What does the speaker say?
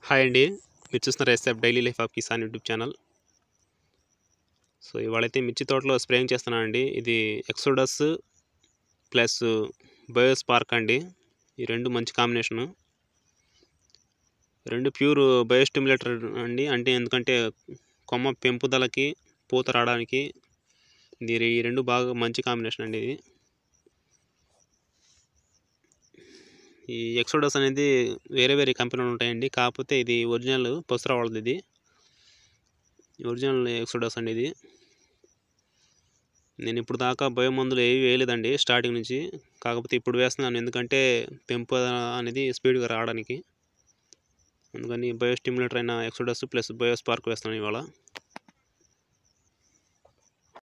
hi అండి మీరు చూస్తున్నారు SF daily life of Kisan YouTube channel so ఇవాళైతే మిర్చి తోటలో స్ప్రేయింగ్ చేస్తున్నానండి ఇది ఎక్సోడస్ ప్లస్ బయోస్పార్క్ అండి ఈ రెండు మంచి కాంబినేషను రెండు ప్యూర్ బయోస్టిమ్యులేటర్ అండి అంటే ఎందుకంటే కొమ్మ పెంపుదలకి పూత రావడానికి ఇది ఈ రెండు బాగా మంచి కాంబినేషన్ అండి ఇది ఈ ఎక్సోడస్ అనేది వేరే వేరే కంపెనీలు ఉంటాయండి కాకపోతే ఇది ఒరిజినల్ పసురా వాళ్ళది ఇది ఒరిజినల్ ఎక్సోడస్ అండి ఇది నేను ఇప్పుడు దాకా బయో మందులు ఏవి వేయలేదండి స్టార్టింగ్ నుంచి కాకపోతే ఇప్పుడు వేస్తున్నాను ఎందుకంటే పెంపు అనేది స్పీడ్గా రావడానికి అందుకని బయో స్టిమ్యులేటర్ అయిన ఎక్సోడస్ ప్లస్ బయోస్పార్క్ వేస్తున్నాను ఇవాళ